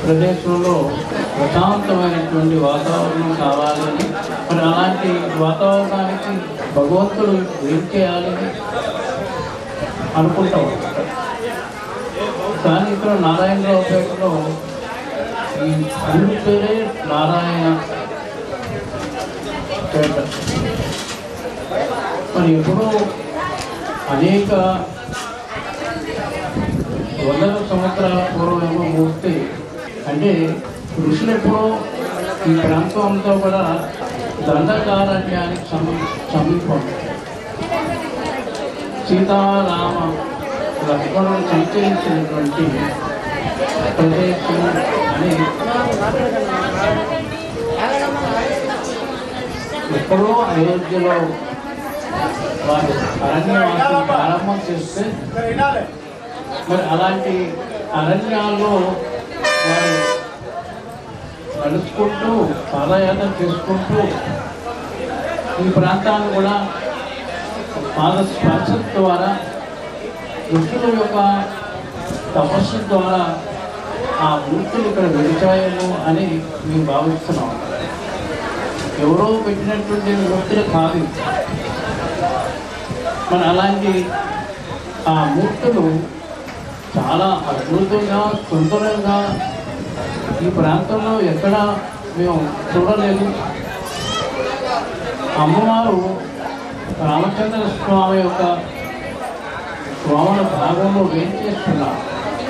ప్రదేశంలో ప్రశాంతమైనటువంటి వాతావరణం కావాలని మరి అలాంటి వాతావరణానికి భగవంతుడు ఏం చేయాలని అనుకుంటాం కానీ ఇక్కడ నారాయణరావు పేటలో ఈ ఊరి పేరే నారాయణ పేట మరి ఎప్పుడో అనేక వందల సంవత్సరాల పూర్వమేమో మూర్తి అంటే ఋషులు ఎప్పుడో ఈ ప్రాంతం అంతా కూడా దండకారణ్యానికి సమీ సమీపం సీతారామ లక్ష్మణుడు సంచరించినటువంటి ప్రదేశం అని ఎప్పుడో అయోధ్యలో వారు అరణ్యవాసం ప్రారంభం చేస్తే మరి అలాంటి అరణ్యాల్లో వారు నడుచుకుంటూ పాదయాత్ర చేసుకుంటూ ఈ ప్రాంతాన్ని కూడా పాద స్పర్శ ద్వారా ఋషుల యొక్క తపస్సు ద్వారా ఆ మూర్తులు ఇక్కడ వెలిచాయేమో అని మేము భావిస్తున్నాం ఎవరో పెట్టినటువంటి మూర్తులు కాదు మరి అలాంటి ఆ మూర్తులు చాలా అద్భుతంగా సుందరంగా ఈ ప్రాంతంలో ఎక్కడ మేము చూడలేదు అమ్మవారు రామచంద్ర స్వామి యొక్క వామన భాగంలో వేం చేస్తున్నారు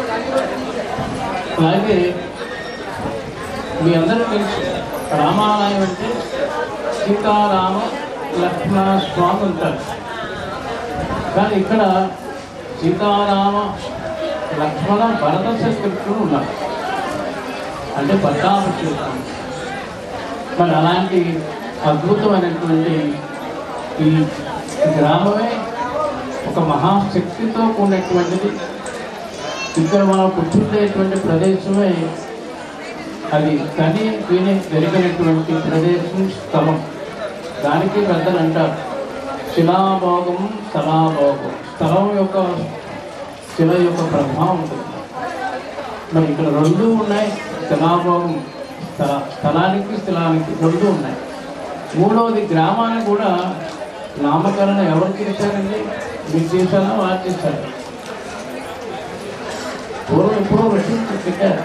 అలాగే మీ అందరూ తెలుసు రామాలయం అంటే సీతారామ లక్ష్మణ స్వామి ఉంటారు కానీ ఇక్కడ సీతారామ లక్ష్మణ భరత శత్రుఘ్నులు ఉన్నారు అంటే పట్టాభిషేకం మరి అలాంటి అద్భుతమైనటువంటి ఈ గ్రామమే ఒక మహాశక్తితో కూడినటువంటిది ఇక్కడ మనం కూర్చుండేటువంటి ప్రదేశమే అది కని విని జరిగినటువంటి ప్రదేశం స్థలం దానికి పెద్దలు అంటారు శిలాభోగం స్థలాభోగం స్థలం యొక్క శిల యొక్క ప్రభావం ఉంటుంది మరి ఇక్కడ రెండు ఉన్నాయి స్థలాభోగం స్థల స్థలానికి స్థలానికి రెండు ఉన్నాయి మూడవది గ్రామాన్ని కూడా నామకరణ ఎవరు చేశారండి మీరు చేశారా వారు చేశారు పూర్వం ఎప్పుడో ఋషులు పెట్టారు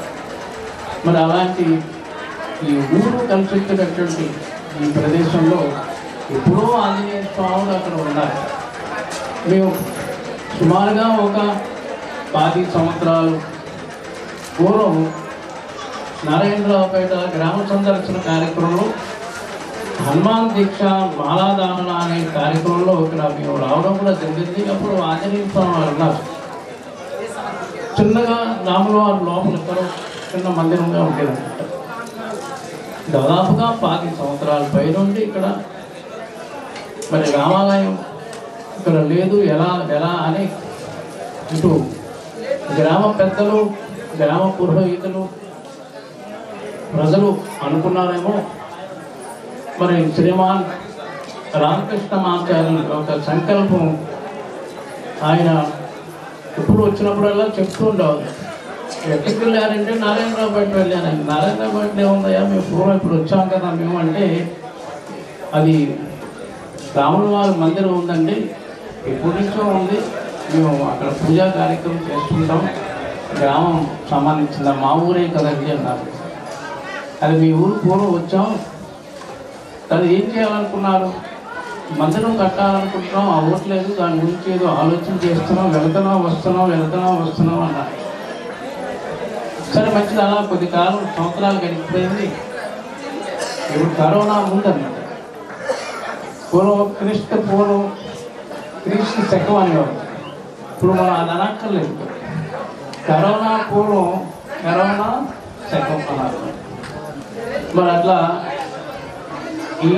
మరి అలాంటి ఈ ఊరు కలిసినటువంటి ఈ ప్రదేశంలో ఎప్పుడో ఆంజనేయ స్వాములు అక్కడ ఉన్నారు మేము సుమారుగా ఒక పది సంవత్సరాలు పూర్వం నారాయణరావుపేట గ్రామ సందర్శన కార్యక్రమంలో హనుమాన్ దీక్ష మాలాదాన అనే కార్యక్రమంలో ఇక్కడ మేము రావడం కూడా జరిగింది అప్పుడు ఆంజనేయ స్వామి వారు ఉన్నారు చిన్నగా రాముల వారి లోపల ఎక్కడో చిన్న మందిరంగా ఉండేది దాదాపుగా పాతి సంవత్సరాల పైనుండి ఇక్కడ మరి రామాలయం ఇక్కడ లేదు ఎలా ఎలా అని ఇటు గ్రామ పెద్దలు గ్రామ పురోహితులు ప్రజలు అనుకున్నారేమో మరి శ్రీమాన్ రామకృష్ణ మాచార్యుల యొక్క సంకల్పం ఆయన ఎప్పుడు వచ్చినప్పుడల్లా చెప్తూ ఉండేవారు ఎక్కడికి వెళ్ళారంటే నారాయణరావు బయట వెళ్ళాను నారాయణరావు బయట ఏముందయ్యా మేము పూర్వం ఇప్పుడు వచ్చాం కదా మేము అంటే అది రాముల వారి మందిరం ఉందండి ఎప్పటి నుంచో ఉంది మేము అక్కడ పూజా కార్యక్రమం చేసుకుంటాం గ్రామం సంబంధించిన మా ఊరే కదండి అన్నారు అది మీ ఊరు పూర్వం వచ్చాం అది ఏం చేయాలనుకున్నారు మందిరం కట్టాలనుకుంటున్నాం అవ్వట్లేదు దాని గురించి ఏదో ఆలోచన చేస్తున్నాం వెళ్తున్నాం వస్తున్నాం వెళ్తున్నాం వస్తున్నాం అన్నారు సరే మంచిది అలా కొద్ది కాలం సంవత్సరాలు గడిచిపోయింది ఇప్పుడు కరోనా ముందన్నమాట పూర్వం క్రీస్తు పూర్వం క్రీస్తు శకం అనేవారు ఇప్పుడు మనం అది అనక్కర్లేదు కరోనా పూర్వం కరోనా శకం అన్నారు మరి అట్లా ఈ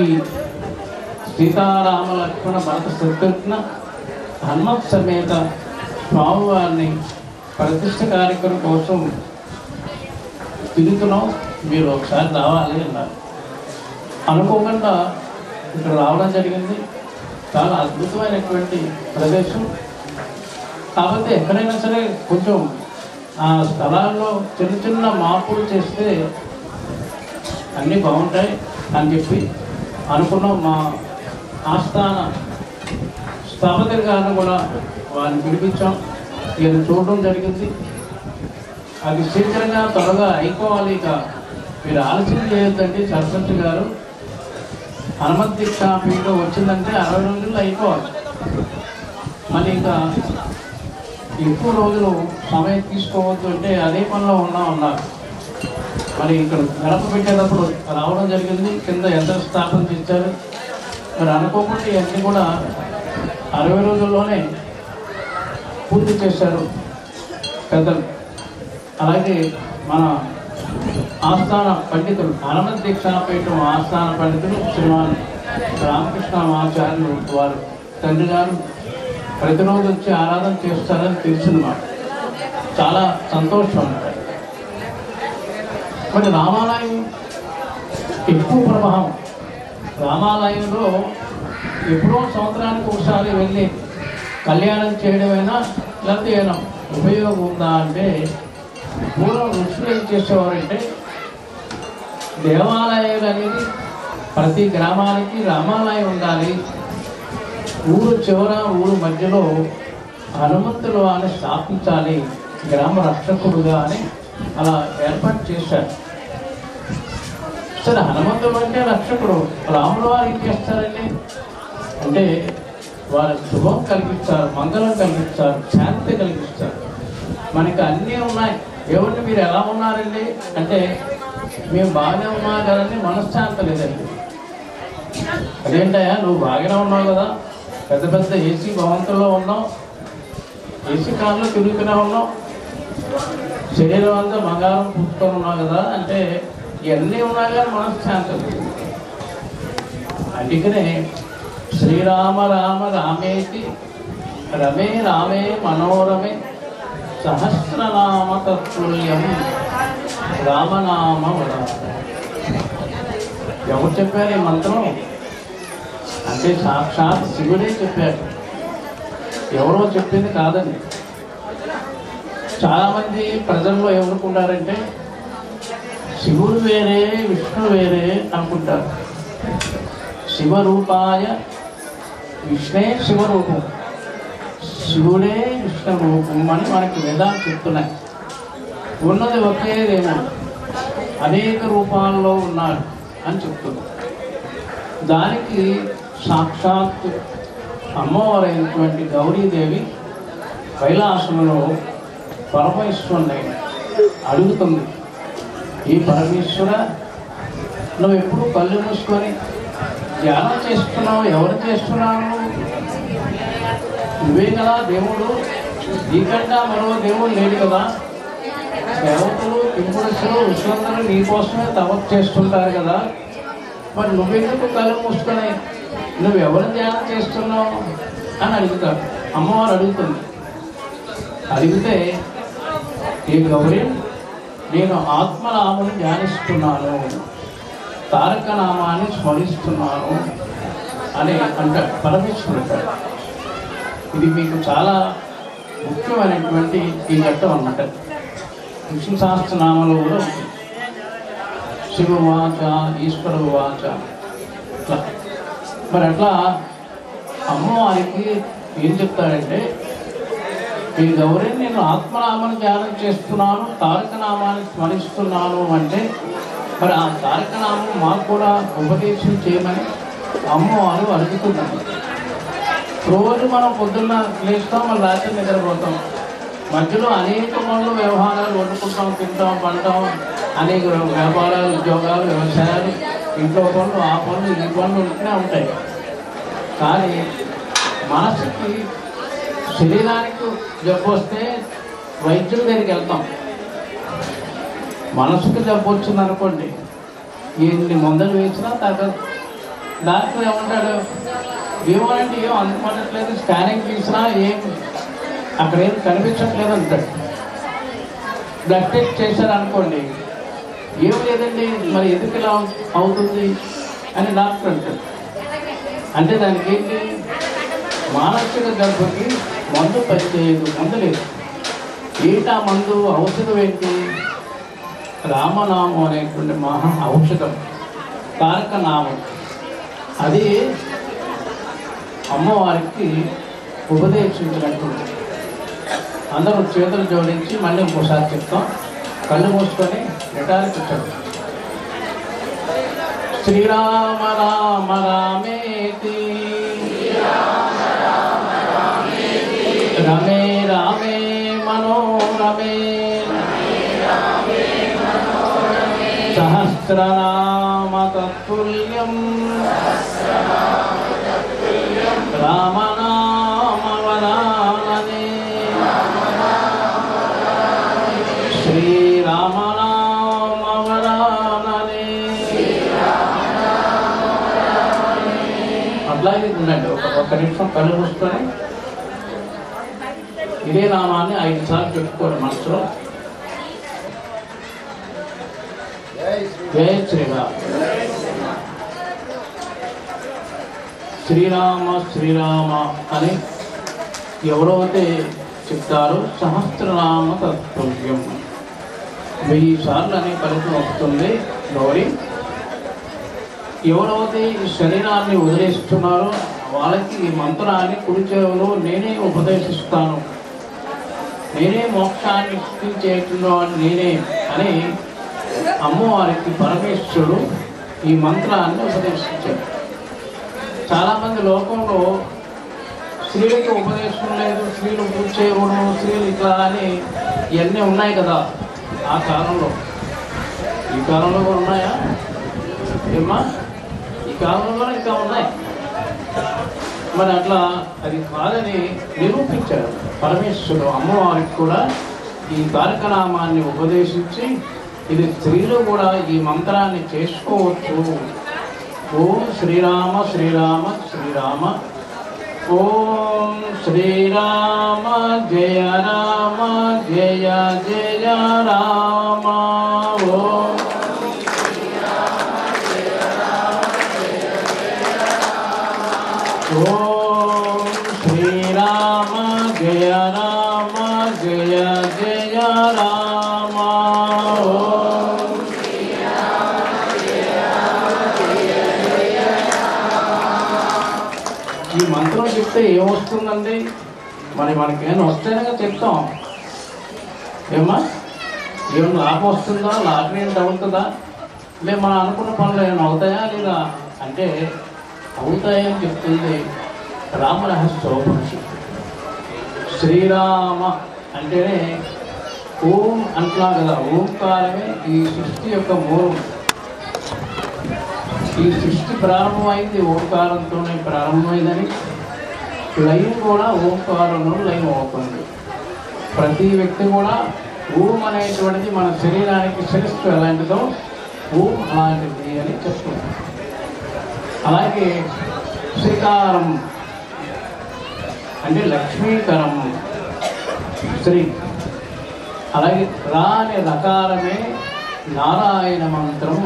సీతారామ లక్ష్మణ భరత శత్రుఘ్న హనుమత్ సమేత స్వామివారిని ప్రతిష్ట కార్యక్రమం కోసం తిరుగుతున్నాం మీరు ఒకసారి రావాలి అన్నారు అనుకోకుండా ఇక్కడ రావడం జరిగింది చాలా అద్భుతమైనటువంటి ప్రదేశం కాబట్టి ఎక్కడైనా సరే కొంచెం ఆ స్థలాల్లో చిన్న చిన్న మార్పులు చేస్తే అన్నీ బాగుంటాయి అని చెప్పి అనుకున్నాం మా ఆస్థాన స్థాపకులు గారిని కూడా వారిని పిలిపించాం ఈయన చూడడం జరిగింది అది శీఘ్రంగా త్వరగా అయిపోవాలి ఇక మీరు ఆలోచన చేయొద్దండి సర్పంచ్ గారు హనుమత్ దీక్ష పీఠం వచ్చిందంటే అరవై రోజుల్లో అయిపోవాలి మరి ఇంకా ఎక్కువ రోజులు సమయం తీసుకోవద్దు అంటే అదే పనిలో ఉన్నా ఉన్నారు మరి ఇక్కడ గడప పెట్టేటప్పుడు రావడం జరిగింది కింద ఎంత స్థాపన చేశారు మరి అనుకోకుండా ఇవన్నీ కూడా అరవై రోజుల్లోనే పూర్తి చేశారు పెద్దలు అలాగే మన ఆస్థాన పండితులు హనుమత్ దీక్షాపీఠం ఆస్థాన పండితులు శ్రీమాన్ రామకృష్ణ ఆచార్యులు వారు తండ్రి గారు ప్రతిరోజు వచ్చి ఆరాధన చేస్తారని తెలిసింది మాకు చాలా సంతోషం ఉంటాయి మరి రామాలయం ఎక్కువ ప్రభావం రామాలయంలో ఎప్పుడో సంవత్సరానికి ఒకసారి వెళ్ళి కళ్యాణం చేయడమైనా లేకపోతే ఏమైనా ఉపయోగం ఉందా అంటే పూర్వం ఋషులు ఏం చేసేవారంటే దేవాలయాలు అనేది ప్రతి గ్రామానికి రామాలయం ఉండాలి ఊరు చివర ఊరు మధ్యలో హనుమంతులు అని స్థాపించాలి గ్రామ రక్షకుడుగా అని అలా ఏర్పాటు చేశారు సరే హనుమంతుడు అంటే రక్షకుడు రాములు వారు ఏం చేస్తారండి అంటే వారి శుభం కలిగిస్తారు మంగళం కలిగిస్తారు శాంతి కలిగిస్తారు మనకి అన్నీ ఉన్నాయి ఎవరిని మీరు ఎలా ఉన్నారండి అంటే మేము బాగానే ఉన్నా కదండి మనశ్శాంతి లేదండి అదేంటయ్యా నువ్వు బాగానే ఉన్నావు కదా పెద్ద పెద్ద ఏసీ భవంతుల్లో ఉన్నావు ఏసీ కార్లో తిరుగుతూనే ఉన్నావు శరీరం అంతా బంగారం పుట్టుకొని ఉన్నావు కదా అంటే ఇవన్నీ ఉన్నా కానీ మనశ్శాంతి లేదు అందుకనే శ్రీరామ రామ రామేతి రమే రామే మనోరమే సహస్రనామ తత్తుల్యం రామనామ వదాత ఎవరు చెప్పారు ఈ మంత్రం అంటే సాక్షాత్ శివుడే చెప్పాడు ఎవరో చెప్పింది కాదండి చాలామంది ప్రజల్లో ఏమనుకుంటారంటే శివుడు వేరే విష్ణు వేరే అనుకుంటారు శివరూపాయ విష్ణే శివరూపం శివుడే విష్ణు రూపం అని మనకి వేదాలు చెప్తున్నాయి ఉన్నది ఒకే దేవుడు అనేక రూపాల్లో ఉన్నాడు అని చెప్తుంది దానికి సాక్షాత్ అమ్మవారైనటువంటి గౌరీదేవి కైలాసంలో పరమేశ్వరుని అడుగుతుంది ఈ పరమేశ్వర నువ్వు ఎప్పుడు కళ్ళు మూసుకొని ధ్యానం చేస్తున్నావు ఎవరు చేస్తున్నావు నువ్వే కదా దేవుడు నీకంటా మరో దేవుడు లేడు కదా దేవతలు కింపురుషులు విశ్వంతరు నీకోసమే తపస్సు చేస్తుంటారు కదా మరి నువ్వెందుకు కళ్ళు మూసుకొని నువ్వు ఎవరు ధ్యానం చేస్తున్నావు అని అడుగుతాడు అమ్మవారు అడుగుతుంది అడిగితే ఈ గౌరీ నేను ఆత్మనామని ధ్యానిస్తున్నాను తారక నామాన్ని స్మరిస్తున్నాను అని అంటాడు పరమేశ్వరుడు అంటాడు ఇది మీకు చాలా ముఖ్యమైనటువంటి ఈ ఘట్టం అన్నమాట విష్ణు సహస్రనామంలో కూడా ఉంది శివ వాచ ఈశ్వర వాచ అట్లా మరి అట్లా అమ్మవారికి ఏం చెప్తాడంటే ఈ గౌరీ నేను ఆత్మనామాన్ని ధ్యానం చేస్తున్నాను తారక నామాన్ని స్మరిస్తున్నాను అంటే మరి ఆ తారక నామం మాకు కూడా ఉపదేశం చేయమని అమ్మవారు అడుగుతున్నారు రోజు మనం పొద్దున్న లేస్తాం మళ్ళీ రాత్రి నిద్రపోతాం మధ్యలో అనేక పనులు వ్యవహారాలు వండుకుంటాం తింటాం పంటాం అనేక వ్యాపారాలు ఉద్యోగాలు వ్యవసాయాలు ఇంట్లో పనులు ఆ పనులు ఈ పనులు ఉంటూనే ఉంటాయి కానీ మనసుకి శరీరానికి జబ్బు వస్తే వైద్యుల దగ్గరికి వెళ్తాం మనసుకు జబ్బు వచ్చింది అనుకోండి ఎన్ని మందులు వేసినా తగ్గదు డాక్టర్ ఏమంటాడు ఏమోనంటే ఏం అందుకోవట్లేదు స్కానింగ్ తీసినా ఏం అక్కడ ఏం కనిపించట్లేదు అంటాడు బ్లడ్ టెస్ట్ చేశారు అనుకోండి ఏం లేదండి మరి ఎందుకు ఇలా అవుతుంది అని డాక్టర్ అంటాడు అంటే దానికి ఏంటి మానసిక జబ్బుకి మందు పనిచేయదు మందు లేదు ఏంటా మందు ఔషధం ఏంటి రామనామం అనేటువంటి మహా ఔషధం తారక నామం అది అమ్మవారికి ఉపదేశించినటువంటి అందరూ చేతులు జోడించి మళ్ళీ ఇంకోసారి చెప్తాం కళ్ళు మూసుకొని నిటారి కూర్చోండి శ్రీరామ రామ రామేతి రమే రామే మనోరమే సహస్రనామ తత్తుల్యం రామనామవరాననే శ్రీరామనామవరాననే అట్లాగే ఉండండి ఒక ఒక్క నిమిషం కళ్ళు మూసుకొని ఇదే నామాన్ని ఐదు సార్లు చెప్పుకోండి మనసులో జయ శ్రీరామ్ శ్రీరామ శ్రీరామ అని ఎవరైతే చెప్తారో సహస్రనామ తత్పుల్యం వెయ్యి సార్లు అనే ఫలితం వస్తుంది గౌరీ ఎవరైతే ఈ శరీరాన్ని వదిలేస్తున్నారో వాళ్ళకి ఈ మంత్రాన్ని కుడి చెవులో నేనే ఉపదేశిస్తాను నేనే మోక్షాన్ని సృష్టించేటువంటి నేనే అని అమ్మవారికి పరమేశ్వరుడు ఈ మంత్రాన్ని ఉపదేశించాడు చాలామంది లోకంలో స్త్రీలకి ఉపదేశం లేదు స్త్రీలు పూజ చేయకూడదు స్త్రీలు ఇట్లా అని ఇవన్నీ ఉన్నాయి కదా ఆ కాలంలో ఈ కాలంలో కూడా ఉన్నాయా ఏమ్మా ఈ కాలంలో కూడా ఇంకా ఉన్నాయి మరి అట్లా అది కాదని నిరూపించాడు పరమేశ్వరుడు అమ్మవారికి కూడా ఈ తారకనామాన్ని ఉపదేశించి ఇది స్త్రీలు కూడా ఈ మంత్రాన్ని చేసుకోవచ్చు ఓం శ్రీరామ శ్రీరామ శ్రీరామ ఓం శ్రీరామ జయ రామ జయ జయ రామ ఓం ఓం శ్రీరామ జయ రామ జయ జయ రామ ఓం ఈ మంత్రం చెప్తే ఏమొస్తుందండి మరి మనకేమైనా వస్తేనే చెప్తాం ఏమ్మా ఏమైనా లాభం వస్తుందా లాటరీ ఏం తగులుతుందా మేము మనం అనుకున్న పనులు ఏమైనా అవుతాయా లేదా అంటే అవుతాయని చెప్తుంది రామరహస్యోపనిషత్తు శ్రీరామ అంటేనే ఓం అంటున్నా కదా ఓంకారమే ఈ సృష్టి యొక్క మూలం ఈ సృష్టి ప్రారంభమైంది ఓంకారంతోనే ప్రారంభమైందని లయం కూడా ఓంకారంలో లయం అవుతుంది ప్రతి వ్యక్తి కూడా ఓం అనేటువంటిది మన శరీరానికి శిరస్సు ఎలాంటిదో ఓం అలాంటిది అని చెప్తుంది అలాగే శ్రీకారం అంటే లక్ష్మీకరం శ్రీ అలాగే రా అనే రకారమే నారాయణ మంత్రం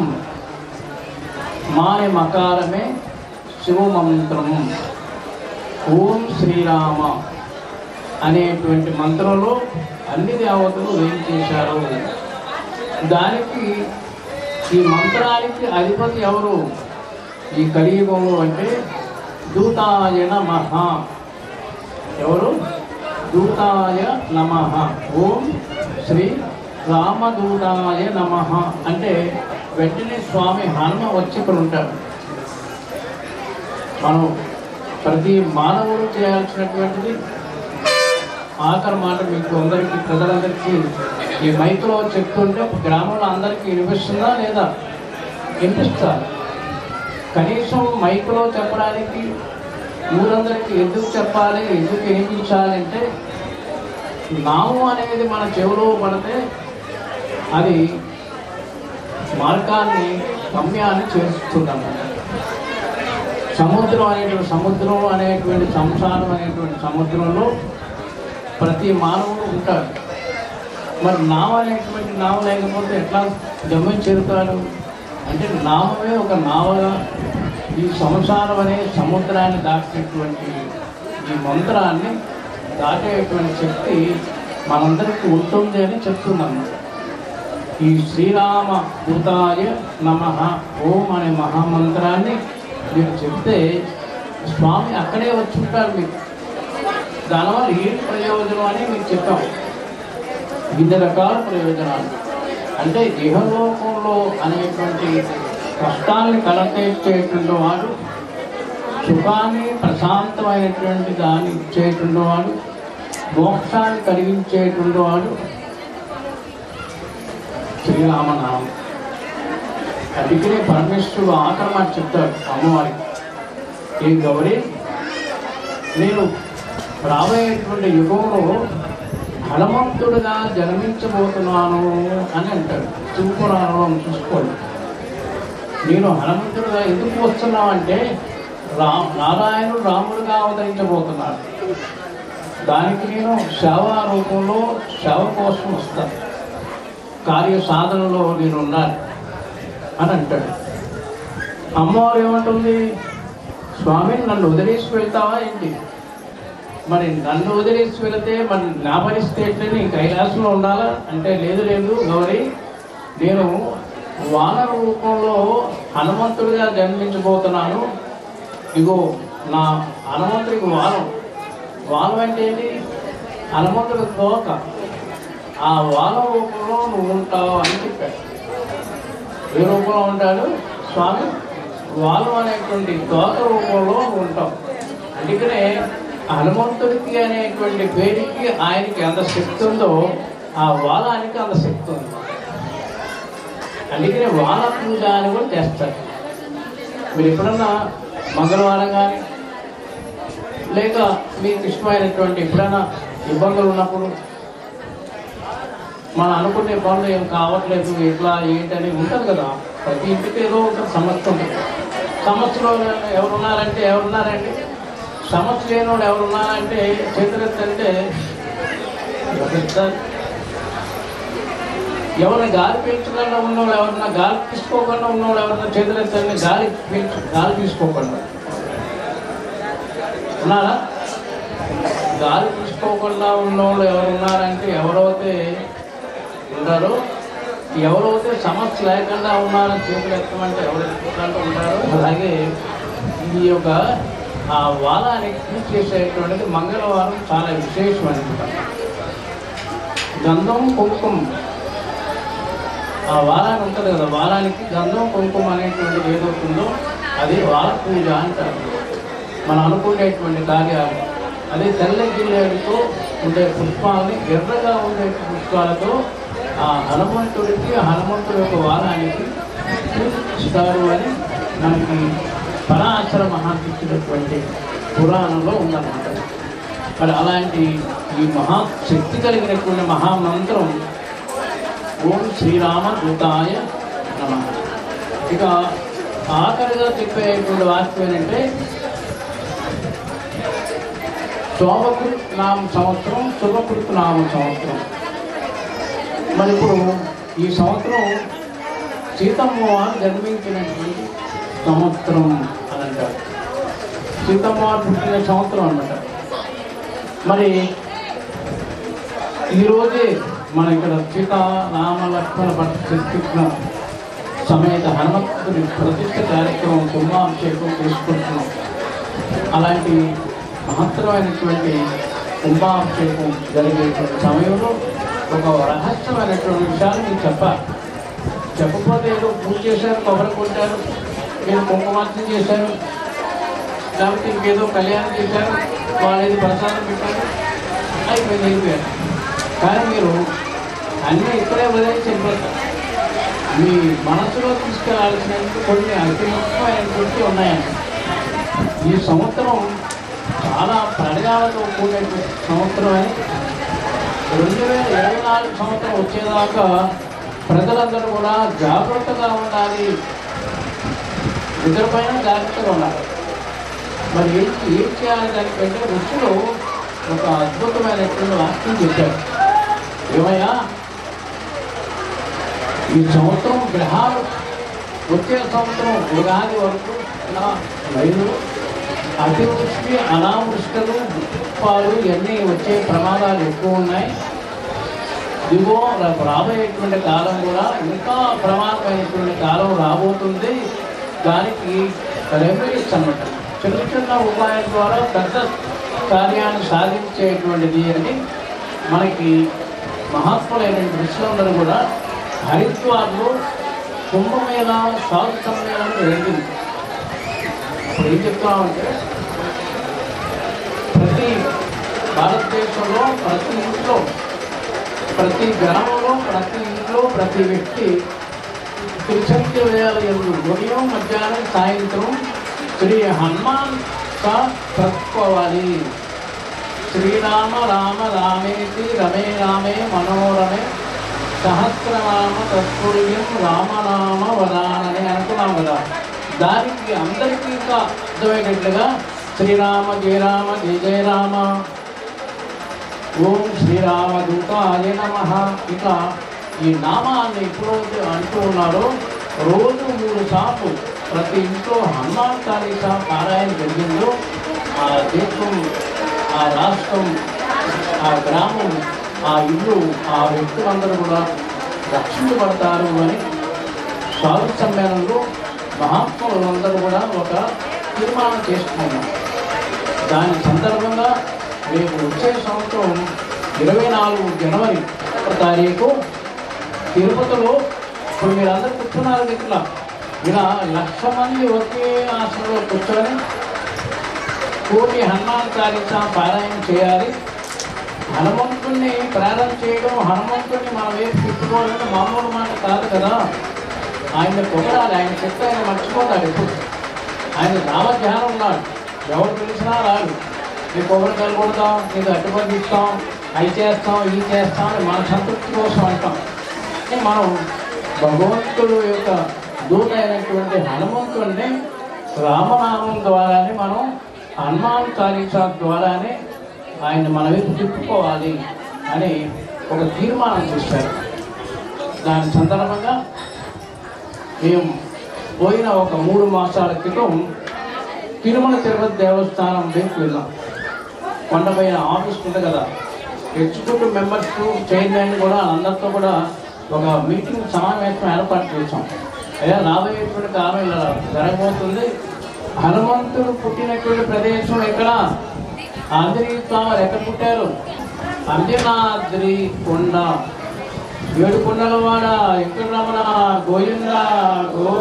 మాయ మకారమే శివమంత్రం ఓం శ్రీరామ అనేటువంటి మంత్రంలో అన్ని దేవతలు ఏం చేశారు దానికి ఈ మంత్రానికి అధిపతి ఎవరు ఈ కలియుగంలో అంటే దూతాయ నమః ఎవరు దూతాయ నమః ఓం శ్రీ రామదూతాయ నమః అంటే వెంటనే స్వామి హనుమ వచ్చి ఇక్కడ ఉంటాడు మనం ప్రతి మానవుడు చేయాల్సినటువంటిది ఆఖరి మాట మీకు అందరికీ ప్రజలందరికీ ఈ మైక్లో చెప్తుంటే గ్రామంలో అందరికీ వినిపిస్తుందా లేదా వినిపిస్తా కనీసం మైక్లో చెప్పడానికి ఊరందరికీ ఎందుకు చెప్పాలి ఎందుకు వినిపించాలి అంటే నాము అనేది మన చెవిలో పడితే అది మార్గాన్ని గమ్యాన్ని చేరుస్తుందన్నమాట సముద్రం అనేటువంటి సముద్రం అనేటువంటి సంసారం అనేటువంటి సముద్రంలో ప్రతి మానవుడు ఉంటాడు మరి నావ అనేటువంటి నావ లేకపోతే ఎట్లా గమ్యం చేరుతాడు అంటే నామమే ఒక నావగా ఈ సంసారం అనే సముద్రాన్ని దాటినటువంటి ఈ మంత్రాన్ని దాటేటువంటి శక్తి మనందరికీ ఉంటుంది అని చెప్తున్నాను ఈ శ్రీరామ భూతాయ నమ ఓం అనే మహామంత్రాన్ని మీరు చెప్తే స్వామి అక్కడే వచ్చి ఉంటారు మీకు దానివల్ల ఏంటి ప్రయోజనం అని మీకు చెప్పాం వివిధ రకాల ప్రయోజనాలు అంటే ఇహలోకంలో అనేటువంటి కష్టాన్ని కలతేర్చేటువంటి వాడు సుఖాన్ని ప్రశాంతమైనటువంటి దాన్ని ఇచ్చేటువంటి వాడు మోక్షాన్ని కలిగించేటువంటి వాడు శ్రీరామనామం అందుకనే పరమేశ్వరుడు ఆఖరి మాట చెప్తాడు అమ్మవారికి ఏ గౌరీ నేను రాబోయేటువంటి యుగంలో హనుమంతుడుగా జన్మించబోతున్నాను అని అంటాడు శివపురాణంలో చూసుకోండి నేను హనుమంతుడుగా ఎందుకు వస్తున్నావంటే రా నారాయణుడు రాముడుగా అవతరించబోతున్నాడు దానికి నేను సేవ రూపంలో సేవ కోసం వస్తాను కార్య సాధనలో నేను ఉన్నాను అని అంటాడు అమ్మవారు ఏమంటుంది స్వామి నన్ను వదిలేసి వెళ్తావా ఏంటి మరి నన్ను వదిలేసి వెళితే మరి నా పరిస్థితి ఏంటి నీ కైలాసంలో ఉండాలా అంటే లేదు లేదు గౌరీ నేను వానర రూపంలో హనుమంతుడిగా జన్మించబోతున్నాను ఇగో నా హనుమంతుడికి వానం వానం అంటే ఏంటి హనుమంతుడి తోక ఆ వానం రూపంలో నువ్వు ఉంటావు అని చెప్పాడు ఏ రూపంలో ఉంటాడు స్వామి వాలం అనేటువంటి తోక రూపంలో నువ్వు ఉంటావు అందుకనే హనుమంతుడికి అనేటువంటి పేరుకి ఆయనకి ఎంత శక్తి ఉందో ఆ వాలానికి అంత శక్తి ఉంది అందుకనే వాల పూజ అని కూడా చేస్తారు మీరు ఎప్పుడన్నా మంగళవారం కానీ లేక మీకు ఇష్టమైనటువంటి ఎప్పుడైనా ఇబ్బందులు ఉన్నప్పుడు మనం అనుకునే పనులు ఏం కావట్లేదు ఎట్లా ఏంటని ఉంటుంది కదా ప్రతి ఇంటికి ఏదో ఒక సమస్య ఉంటుంది సమస్యలో ఎవరున్నారంటే ఎవరున్నారండి సమస్య లేనివాడు ఎవరున్నారంటే చేతులెత్తంటే ఎవరెత్తారు? ఎవరైనా గాలి పీల్చకుండా ఉన్నవాళ్ళు ఎవరన్నా గాలి తీసుకోకుండా ఉన్నవాళ్ళు ఎవరన్నా చేతులెత్తండి గాలి పీల్చు గాలి తీసుకోకుండా ఉన్నారా గాలి తీసుకోకుండా ఉన్నవాళ్ళు ఎవరు ఉన్నారంటే ఎవరైతే ఉంటారో ఎవరైతే సమస్య లేకుండా ఉన్నారో చేతులు ఎత్తమంటే ఎవరు ఎత్తుకుంటూ ఉంటారో అలాగే ఈ యొక్క ఆ వారానికి పూజ చేసేటువంటిది మంగళవారం చాలా విశేషమైనది గంధం కుంకుమ ఆ వారాన్ని ఉంటుంది కదా వారానికి గంధం కుంకుమ అనేటువంటిది ఏదవుతుందో అది వార పూజ అంటారు మనం అనుకునేటువంటి కార్యాలు అదే తెల్ల గిన్నెలతో ఉండే పుష్పాలని ఎర్రగా ఉండే పుష్పాలతో ఆ హనుమంతుడికి హనుమంతుడి యొక్క వారానికి పూజిస్తారు అని మనకి పరాశర మహాత్మ ఇచ్చినటువంటి పురాణంలో ఉందన్నమాట మరి అలాంటి ఈ మహా శక్తి కలిగినటువంటి మహామంత్రం ఓం శ్రీరామ దూతాయ నమ ఇక ఆఖరిగా చెప్పేటువంటి వాక్యం ఏంటంటే శోభకృత్ నామ సంవత్సరం శుభకృత్ నామ సంవత్సరం మరి ఇప్పుడు ఈ సంవత్సరం సీతమ్మ వారు జన్మించినటువంటి సంవత్సరం అని అంటారు సీతమ్మ వారు పుట్టిన సంవత్సరం అన్నమాట మరి ఈరోజే మన ఇక్కడ సీతా రామ లక్ష్మణ ప్రతిష్ఠించిన సమేత హనుమంతుడి ప్రతిష్ఠ కార్యక్రమం కుంభాభిషేకం తీసుకుంటున్నాం అలాంటి మహత్తరమైనటువంటి కుంభాభిషేకం జరిగేటువంటి సమయంలో ఒక రహస్యమైనటువంటి విషయాలు మీకు చెప్పాలి చెప్పకపోతే ఏదో పూజ చేశారు కొబ్బరి కొట్టారు మీరు కుంకుమార్చన చేశారు లేకపోతే ఇంకేదో కళ్యాణం చేశారు వాళ్ళు ఏది ప్రసాదం పెట్టారు అయిపోయింది అయిపోయారు కానీ మీరు అన్నీ ఇక్కడే వదిలేసి వెళ్ళిపోతారు మీ మనసులో తీసుకెళ్లాల్సినటువంటి కొన్ని అతి ముఖ్యమైనటువంటి ఉన్నాయండి ఈ సంవత్సరం చాలా ప్రళయాలతో కూడినటువంటి సంవత్సరం అని రెండు వేల ఇరవై నాలుగు సంవత్సరం వచ్చేదాకా ప్రజలందరూ కూడా జాగ్రత్తగా ఉండాలి ఇద్దరిపైన జాగ్రత్తగా ఉండాలి మరి ఏం ఏం చేయాలి దానికంటే ఋషులు ఒక అద్భుతమైనటువంటి వాక్యం చెప్పారు ఏమయ్యా ఈ సంవత్సరం గ్రహాలు వచ్చే సంవత్సరం ఉగాది వరకు ఉన్న రైలు అతివృష్టి అనావృష్టులు తుఫాలు ఇవన్నీ వచ్చే ప్రమాదాలు ఎక్కువ ఉన్నాయి ఇదిగో రేపు రాబోయేటువంటి కాలం కూడా ఇంకా ప్రమాదమైనటువంటి కాలం రాబోతుంది దానికి రెమెడీస్ అన్నమాట చిన్న చిన్న ఉపాయాల ద్వారా పెద్ద కార్యాన్ని సాధించేటువంటిది అని మనకి మహాత్ములైన ఋషులందరూ కూడా హరిద్వార్లో కుంభమేళ సాధు సమ్మేళనం జరిగింది అప్పుడు ఏం చెప్తామంటే ప్రతి భారతదేశంలో ప్రతి ఇంట్లో ప్రతి గ్రామంలో ప్రతి ఇంట్లో ప్రతి వ్యక్తి త్రిశక్తి వేల ఎందు ఉదయం మధ్యాహ్నం సాయంత్రం శ్రీ హనుమాన్ గా బ్రతుకోవాలి శ్రీరామ రామ రామేతి రమే రామే మనోరమే సహస్రనామ తత్పుర్యం రామనామ వదానని అనుకున్నాం కదా దానికి అందరికీ ఇంకా అర్థమయ్యేటట్లుగా శ్రీరామ జయ రామ జయ జయ రామ ఓం శ్రీరామ దూతాయ నమ ఇక ఈ నామాన్ని ఎప్పుడైతే అంటూ ఉన్నారో రోజు మూడు సార్లు ప్రతి ఇంట్లో హనుమాన్ చాలీసా పారాయణ జరిగిందో ఆ దేశం ఆ రాష్ట్రం ఆ గ్రామం ఆ ఇల్లు ఆ వ్యక్తులందరూ కూడా రక్షించబడతారు అని సాధు సమ్మేళనంలో మహాత్ములందరూ కూడా ఒక తీర్మానం చేసుకున్నాం దాని సందర్భంగా రేపు వచ్చే సంవత్సరం ఇరవై నాలుగు జనవరి ఒకటో తారీఖు తిరుపతిలో ఇప్పుడు మీరందరూ కూర్చున్నారు ఇక్కడ ఇలా లక్ష మంది ఒకే ఆసనంలో కూర్చొని కోటి హనుమాన్ చాలీసా పారాయణ చేయాలి హనుమంతుణ్ణి ప్రారంభం చేయడం హనుమంతుణ్ణి మనం వేసి తిప్పుకోవాలంటే మామూలు మాట కాదు కదా ఆయన పొగడాలి ఆయన చెప్తే ఆయన మర్చిపోతాడు ఎప్పుడు ఆయన రామధ్యానం ఉన్నాడు ఎవరు పిలిచినా రాడు నీ కొబ్బరికాయలు కొడతాం నీకు అడ్డుపడి ఇస్తాం అవి చేస్తాం ఇవి చేస్తాం అని మన సంతృప్తి కోసం అంటాం కానీ మనం భగవంతుడు యొక్క దూత అయినటువంటి హనుమంతుడిని రామనామం ద్వారానే మనం హనుమాన్ చాలీసా ద్వారానే ఆయన మన వైపు తిప్పుకోవాలి అని ఒక తీర్మానం చేశారు దాని సందర్భంగా మేము పోయిన ఒక మూడు మాసాల క్రితం తిరుమల తిరుపతి దేవస్థానం వైపు వెళ్ళాం కొండపైన ఆఫీస్ ఉంది కదా ఎగ్జిక్యూటివ్ మెంబర్స్ చైర్మన్ కూడా అందరితో కూడా ఒక మీటింగ్ సమావేశం ఏర్పాటు చేశాం అయ్యా రాబోయేటువంటి కాలం ఇలా జరగబోతుంది హనుమంతుడు పుట్టినటువంటి ప్రదేశం ఎక్కడ ఆంజనేయ స్వామి ఎక్కడ పుట్టారు అంజనాద్రి కొండ ఏడు కొండల వాడ వెంకటరమణ గోవింద గో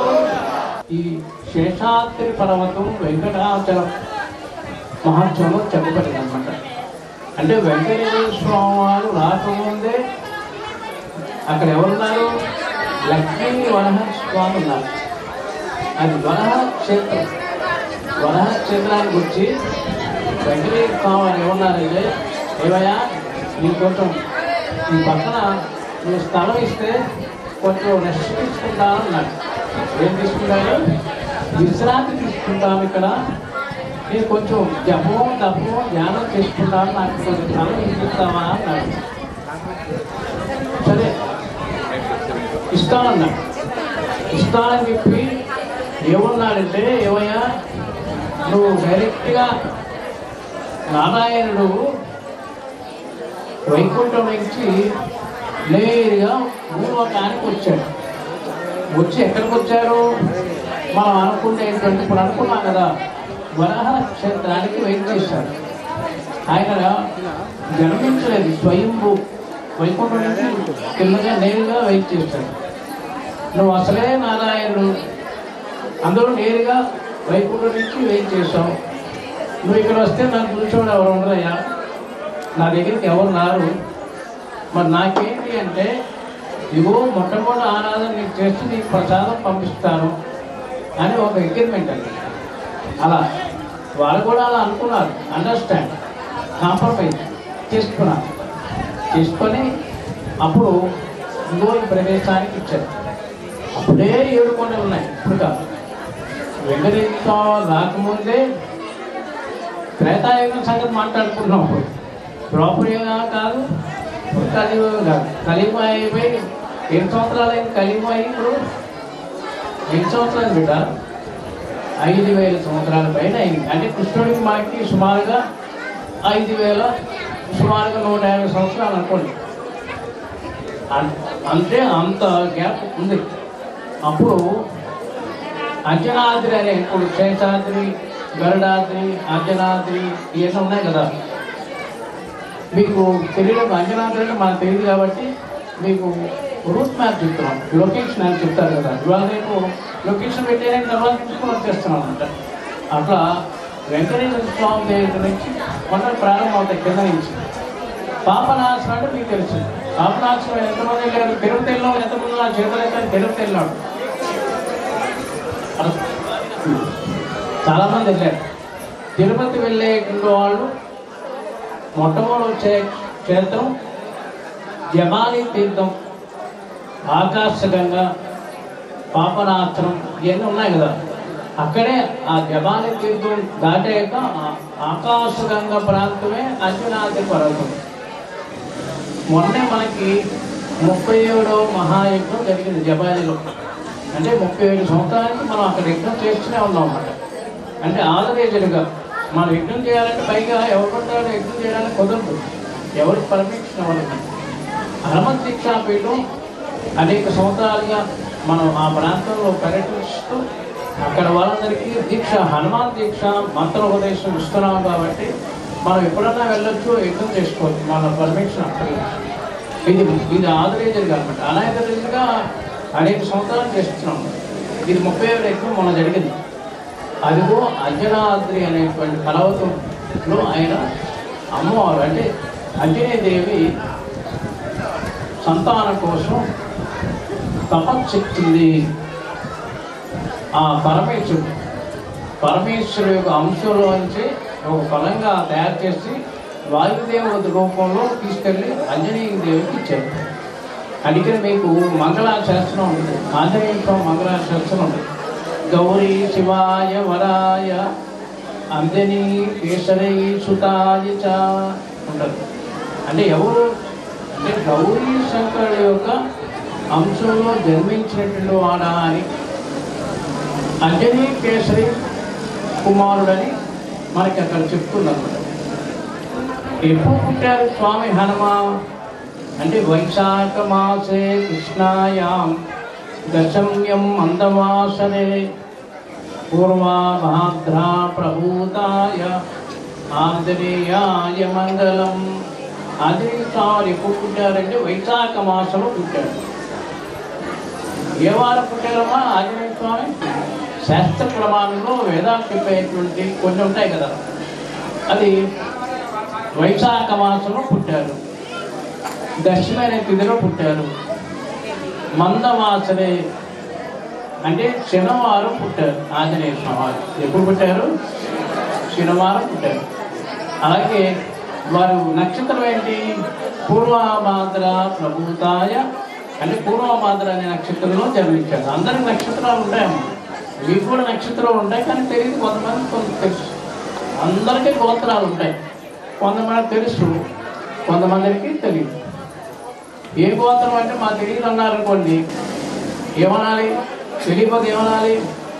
ఈ శేషాద్రి పర్వతం వెంకటాచలం మహోత్సవం చెప్పబడింది అనమాట అంటే వెంకటేశ్వర స్వామి వారు రాకముందే అక్కడ ఎవరున్నారు లక్ష్మీ వరహ స్వామి ఉన్నారు అది వరహ క్షేత్రం వరహ క్షేత్రానికి వచ్చి వెంకటేశ్వర స్వామి వారు ఏమన్నారంటే ఏమయ్యా నీకు కొంచెం ఈ పక్కన నువ్వు స్థలం ఇస్తే కొంచెం రెస్ట్ తీసుకుంటాను అన్నాడు ఏం తీసుకుంటాడు విశ్రాంతి తీసుకుంటాను ఇక్కడ నేను కొంచెం జపం తపం ధ్యానం చేసుకుంటాను నాకు కొంచెం స్థలం ఇప్పిస్తావా అన్నాడు సరే ఇస్తానన్నాడు ఇస్తానని చెప్పి ఏమన్నాడంటే ఏమయ్యా నువ్వు డైరెక్ట్గా నారాయణుడు వైకుంఠం నుంచి నేరుగా భూలోకానికి వచ్చాడు వచ్చి ఎక్కడికి వచ్చారు మనం అనుకునేటువంటి ఇప్పుడు అనుకున్నాం కదా వరహ క్షేత్రానికి వెయిట్ చేశాడు ఆయన జన్మించలేదు స్వయంభూ వైకుంఠం నుంచి కిందగా నేరుగా వెయిట్ చేశాడు నువ్వు అసలే నారాయణుడు అందరూ నేరుగా వైకుంఠం నుంచి వెయిట్ చేశావు నువ్వు ఇక్కడ వస్తే నన్ను చూసేవాడు ఎవరు ఉండరయ్యా నా దగ్గరికి ఎవరు రారు మరి నాకేంటి అంటే ఇగో మొట్టమొదటి ఆరాధన నీకు చేసి నీకు ప్రసాదం పంపిస్తాను అని ఒక అగ్రిమెంట్ అండి అలా వాళ్ళు కూడా అలా అనుకున్నారు అండర్స్టాండ్ కాంప్రమైజ్ చేసుకున్నారు చేసుకొని అప్పుడు ఇంకో ఈ ప్రదేశానికి ఇచ్చారు అప్పుడే ఏడు కొండలు ఉన్నాయి ఇప్పుడు కాదు వెంకటేశ్వర రాకముందే త్రేతాయుగం సంగతి మాట్లాడుకుంటున్నాం అప్పుడు ద్రౌపదిగా కాదు ఇప్పుడు కలియుగం కాదు కలియుగం అయిపోయి ఎన్ని సంవత్సరాలు అయింది కలియుగం అయ్యి ఇప్పుడు ఎన్ని సంవత్సరాలు బిడ్డ ఐదు వేల సంవత్సరాల పైన అయింది అంటే కృష్ణుడికి మనకి సుమారుగా ఐదు వేల సుమారుగా నూట యాభై సంవత్సరాలు అనుకోండి అన్- అంటే అంత గ్యాప్ ఉంది అప్పుడు అంజనాద్రి అనే ఇప్పుడు శేషాద్రి గరుడాద్రి అంజనాద్రి ఇవన్నీ ఉన్నాయి కదా మీకు తెలియదు అంజనాద్రి అంటే మనకు తెలియదు కాబట్టి మీకు రూట్ మ్యాప్ చెప్తున్నాం లొకేషన్ అని చెప్తారు కదా ఇవాళ రేపు లొకేషన్ పెట్టేయడానికి తర్వాత తీసుకొని వచ్చేస్తున్నాం అనమాట అట్లా వెంకటేశ్వర స్వామి దగ్గర నుంచి కొండలు ప్రారంభం అవుతాయి కింద నుంచి పాపనాశనం అంటే మీకు తెలుసు పాపనాశనం ఎంతమంది వెళ్ళారు తిరుపతి వెళ్ళిన ఎంతమంది నా చేతులు అయితే తిరుపతి వెళ్ళాడు అలా చాలామంది వెళ్ళారు తిరుపతి వెళ్ళే వాళ్ళు మొట్టమొదటి వచ్చే క్షేత్రం జమాలి తీర్థం ఆకాశగంగా పాపనాస్త్రం ఇవన్నీ ఉన్నాయి కదా అక్కడే ఆ జమాలి తీర్థం దాటాక ఆ ఆకాశగంగ ప్రాంతమే అంజనాద్రి పర్వతం మొన్నే మనకి ముప్పై ఏడో మహాయజ్ఞం జరిగింది జబాలిలో అంటే ముప్పై ఏడు సంవత్సరానికి మనం అక్కడ యజ్ఞం చేస్తూనే ఉన్నాం అన్నమాట అంటే ఆదరేజులుగా మనం యజ్ఞం చేయాలంటే పైగా ఎవరు పడ్డారో యజ్ఞం చేయడానికి కుదరదు ఎవరికి పర్మిషన్ అవ్వలేదు హనుమత్ దీక్షాపీఠం అనేక సంవత్సరాలుగా మనం ఆ ప్రాంతంలో పర్యటిస్తూ అక్కడ వాళ్ళందరికీ దీక్ష హనుమాన్ దీక్ష మంత్రోపదేశం ఇస్తున్నాం కాబట్టి మనం ఎప్పుడన్నా వెళ్ళొచ్చు యజ్ఞం చేసుకోవచ్చు మన పర్మిషన్ అక్కర్లేదు ఇది ఇది ఆదరేజర్గా అనమాట అనాయకరేజర్గా అనేక సంవత్సరాలు చేస్తున్నాం ఇది ముప్పై ఏడు యజ్ఞం మొన్న జరిగింది అదిగో అంజనాద్రి అనేటువంటి పర్వతంలో ఆయన అమ్మవారు అంటే అంజనేయదేవి సంతానం కోసం తపశక్తింది ఆ పరమేశ్వరుడు పరమేశ్వరుడు యొక్క అంశంలోంచి ఒక ఫలంగా తయారు చేసి వాయుదేవుడి రూపంలో తీసుకెళ్ళి అంజనేయ దేవికి ఇచ్చారు అందుకని మీకు మంగళాశాస్త్రం ఉంటుంది ఆంజనేయ స్వామి మంగళాశాస్త్రం ఉంటుంది గౌరీ శివాయ వరాయ అంజనీ కేసరై సుతాయ చ ఉంటుంది అంటే ఎవరు అంటే గౌరీ శంకరుడు యొక్క అంశంలో జన్మించినటువంటి వాడా అని అంజనీ కేసరి కుమారుడని మనకి అక్కడ చెప్తున్నమాట ఎప్పుడు పుట్టారు స్వామి హనుమ అంటే వైశాఖ మాసే కృష్ణాయాం దశమ్యం మందవాసనే పూర్వాభాద్రా ప్రభూతాయ ఆంజనేయాయ మంగళం ఆంజనేయ స్వామి ఎప్పుడు పుట్టారంటే వైశాఖ మాసంలో పుట్టాడు ఏ వారం పుట్టారమ్మా ఆంజనేయ స్వామి శాస్త్ర ప్రమాణంలో వేదాలు చెప్పేటువంటి కొన్ని ఉంటాయి కదా అది వైశాఖ మాసంలో పుట్టారు దశమైన తిథిలో పుట్టారు మందవాసనే అంటే శనివారం పుట్టారు ఆంజనేయ స్వామి ఎప్పుడు పుట్టారు శనివారం పుట్టారు అలాగే వారు నక్షత్రం ఏంటి పూర్వమాద్ర ప్రభుతాయ అంటే పూర్వమాద్ర అనే నక్షత్రంలో జన్మించారు అందరికి నక్షత్రాలు ఉంటాయమ్మా మీకు కూడా నక్షత్రాలు ఉంటాయి కానీ తెలియదు కొంతమంది కొంత తెలుసు అందరికీ గోత్రాలు ఉంటాయి కొంతమంది తెలుసు కొంతమందికి తెలియదు ఏ గోత్రం అంటే మా తెలియదు అన్నారు అనుకోండి ఏమనాలి తెలియకపోతే ఏమనాలి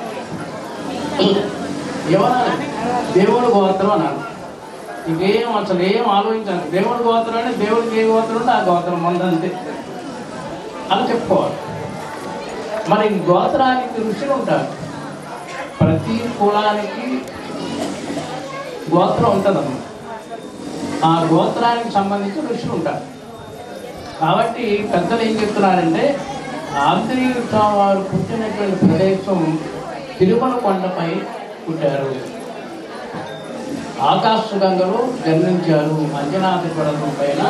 ఏమనాలి దేవుడు గోత్రం అన్నారు ఇంకేం అసలు ఏం ఆలోచించాలి దేవుడి గోత్రం అంటే దేవుడికి ఏ గోత్రం ఉంటే ఆ గోత్రం మందంతే అని చెప్పుకోవాలి మరి ఈ గోత్రానికి ఋషులు ఉంటారు ప్రతి కులానికి గోత్రం ఉంటుందన్నమాట ఆ గోత్రానికి సంబంధించి ఋషులు ఉంటారు కాబట్టి పెద్దలు ఏం చెప్తున్నారంటే ఆంధ్రీయ స్వామి వారు పుట్టినటువంటి ప్రదేశం తిరుమల కొండపై పుట్టారు ఆకాశగంగలో జన్మించారు అంజనాథ పర్వతం పైన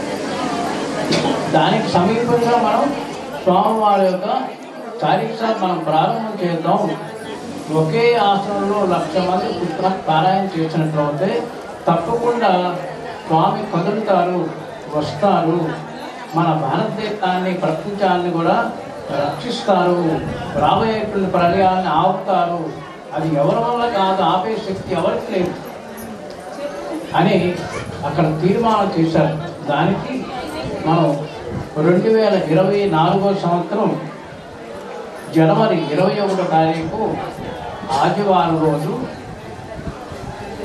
దానికి సమీపంగా మనం స్వామివారి యొక్క చారిత్ర మనం ప్రారంభం చేద్దాం ఒకే ఆశ్రమంలో లక్ష మంది పుత్ర పారాయణ చేసినట్లయితే తప్పకుండా స్వామి కదులుతారు వస్తారు మన భారతదేశాన్ని ప్రపంచాన్ని కూడా రక్షిస్తారు రాబోయేటువంటి ప్రళయాన్ని ఆపుతారు అది ఎవరి వల్ల కాదు ఆపే శక్తి ఎవరికి లేదు అని అక్కడ తీర్మానం చేశారు దానికి మనం రెండు వేల ఇరవై నాలుగో సంవత్సరం జనవరి ఇరవై ఒకటో తారీఖు ఆదివారం రోజు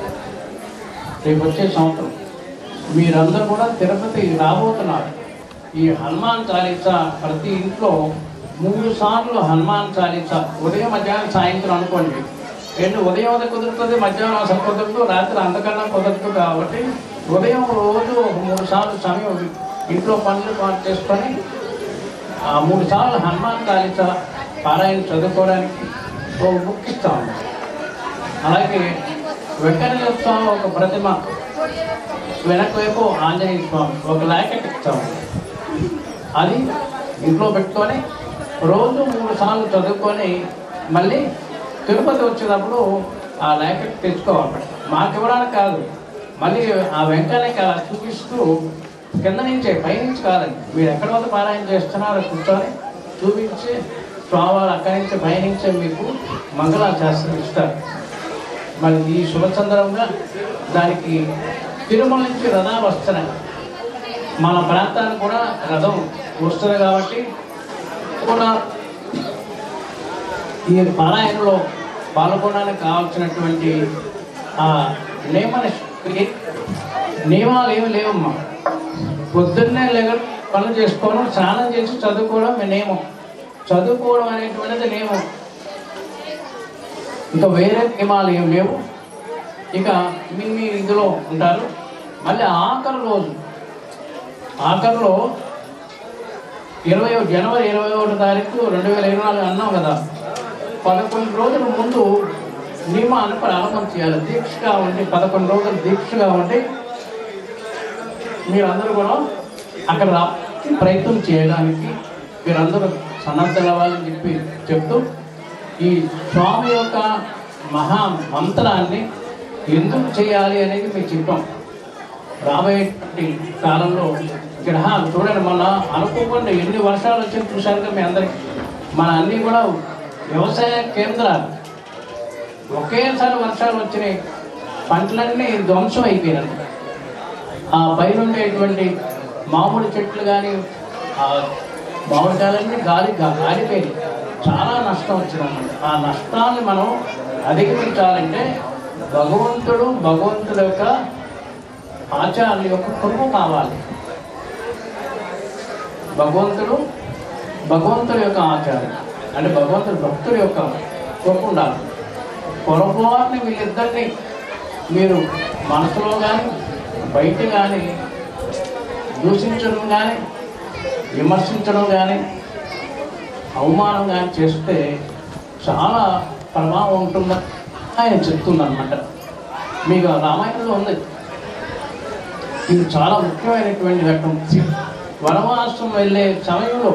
రేపు వచ్చే సంవత్సరం మీరందరూ కూడా తిరుపతి రాబోతున్నారు ఈ హనుమాన్ చాలీసా ప్రతి ఇంట్లో మూడు సార్లు హనుమాన్ చాలీసా ఉదయం మధ్యాహ్నం సాయంత్రం అనుకోండి రెండు ఉదయం అది కుదురుతుంది మధ్యాహ్నం అసలు కుదరదు రాత్రి అంతకన్నా కుదరదు కాబట్టి ఉదయం రోజు ఒక మూడు సార్లు సమయం ఇంట్లో పనులు పాటు చేసుకొని ఆ మూడు సార్లు హనుమాన్ చాలీసా పారాయణ చదువుకోవడానికి ఒక బుక్ ఇస్తాము అలాగే వెంకటేశ్వర స్వామి ఒక ప్రతిమ వెనక వైపు ఆంజనేయ స్వామి ఒక లాకెట్ ఇస్తాము అది ఇంట్లో పెట్టుకొని రోజు మూడు సార్లు చదువుకొని మళ్ళీ తిరుపతి వచ్చేటప్పుడు ఆ లాకెట్ తెచ్చుకోవాలి మాకు ఇవ్వడానికి కాదు మళ్ళీ ఆ వెంకన్నకి అలా చూపిస్తూ కింద నుంచే పైనుంచి కాదండి మీరు ఎక్కడ వద్ద పారాయణ చేస్తున్నారో కూర్చొని చూపించి స్వామివారు అక్కడి నుంచి పైనుంచే మీకు మంగళాశాస్త్రం ఇస్తారు మరి ఈ శుభచంద్రంగా దానికి తిరుమల నుంచి రథాలు వస్తున్నాయి మన ప్రాంతానికి కూడా రథం వస్తుంది కాబట్టి కూడా ఈ పారాయణలో పాల్గొనడానికి కావాల్సినటువంటి ఆ నియమ నిష్ఠకి నియమాలు ఏమి లేవమ్మా పొద్దున్నే లేక పనులు చేసుకోవడం స్నానం చేసి చదువుకోవడం మీ నియమం చదువుకోవడం అనేటువంటిది నియమం ఇంకా వేరే నియమాలు ఏం లేవు ఇక మీ మీ ఇందులో ఉంటారు మళ్ళీ ఆఖరి రోజు ఆఖరిలో ఇరవై జనవరి ఇరవై ఒకటో తారీఖు రెండు వేల ఇరవై నాలుగు అన్నాం కదా పదకొండు రోజుల ముందు నియమాన్ని ప్రారంభం చేయాలి దీక్షగా ఉండి పదకొండు రోజులు దీక్షగా ఉండి మీరందరూ కూడా అక్కడ రా ప్రయత్నం చేయడానికి మీరందరూ సన్నద్ధలవ్వాలని చెప్పి చెప్తూ ఈ స్వామి యొక్క మహా మంత్రాన్ని ఎందుకు చేయాలి అనేది మీకు చెప్పాం రాబోయేటువంటి కాలంలో ఇక్కడ హా, చూడండి మొన్న అనుకోకుండా ఎన్ని వర్షాలు వచ్చాయి చూశారు మీ అందరికి మన అన్నీ కూడా వ్యవసాయ కేంద్రాలు ఒకేసారి వర్షాలు వచ్చినాయి పంటలన్నీ ధ్వంసం అయిపోయినాయి ఆ పైన ఉండేటువంటి మామిడి చెట్లు కానీ ఆ మామిడికాయలన్నీ గాలి గా- గాలిపోయినాయి చాలా నష్టం వచ్చిందన్నమాట ఆ నష్టాన్ని మనం అధిగమించాలంటే భగవంతుడు భగవంతుడి యొక్క ఆచార్యుల యొక్క కృప కావాలి భగవంతుడు భగవంతుడి యొక్క ఆచార్యం అంటే భగవంతుడు భక్తుడి యొక్క కృప ఉండాలి పొరపాటుని వీళ్ళిద్దరిని మీరు మనసులో కానీ బయట కానీ దూషించడం కానీ విమర్శించడం కానీ అవమానం కానీ చేస్తే చాలా ప్రభావం ఉంటుందని ఆయన చెప్తుందన్నమాట మీకు ఆ రామాయణంలో ఉంది ఇది చాలా ముఖ్యమైనటువంటి ఘట్టం సి- వనవాసం వెళ్ళే సమయంలో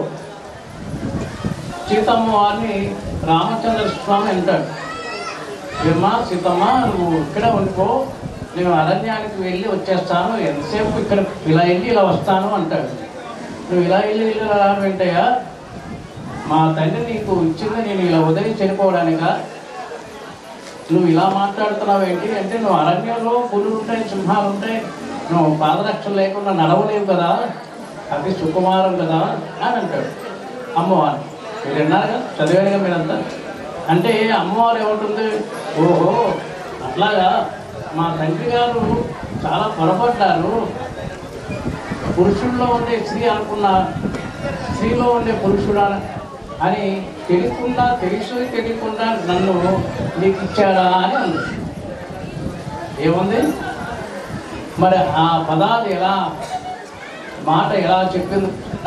సీతమ్మ వారిని రామచంద్ర స్వామి అంటాడు ఏమ్మా సీతమ్మ నువ్వు ఇక్కడ ఉండిపో నేను అరణ్యానికి వెళ్ళి వచ్చేస్తాను ఎంతసేపు ఇక్కడ ఇలా వెళ్ళి ఇలా వస్తాను అంటాడు నువ్వు ఇలా వెళ్ళి ఇలా రా వెంటయ్యా మా తండ్రి నీకు ఇచ్చింది నేను ఇలా వదిలి చనిపోవడానికా నువ్వు ఇలా మాట్లాడుతున్నావు ఏంటి అంటే నువ్వు అరణ్యంలో పులులు ఉంటాయి సింహాలు ఉంటాయి నువ్వు పాదరక్షణ లేకుండా నడవలేవు కదా అది సుకుమారం కదా అని అంటాడు అమ్మవారు మీరు విన్నారుగా చదివారుగా మీరంతా అంటే అమ్మవారు ఏమంటుంది ఓహో అట్లాగా మా తండ్రి గారు చాలా పొరపడ్డారు పురుషుల్లో ఉండే స్త్రీ అనుకున్న స్త్రీలో ఉండే పురుషుడా అని తెలియకుండా తెలుసు తెలియకుండా నన్ను నీకు ఇచ్చాడా అని అంది ఏముంది మరి ఆ పదాలు ఎలా మాట ఎలా చెప్పింది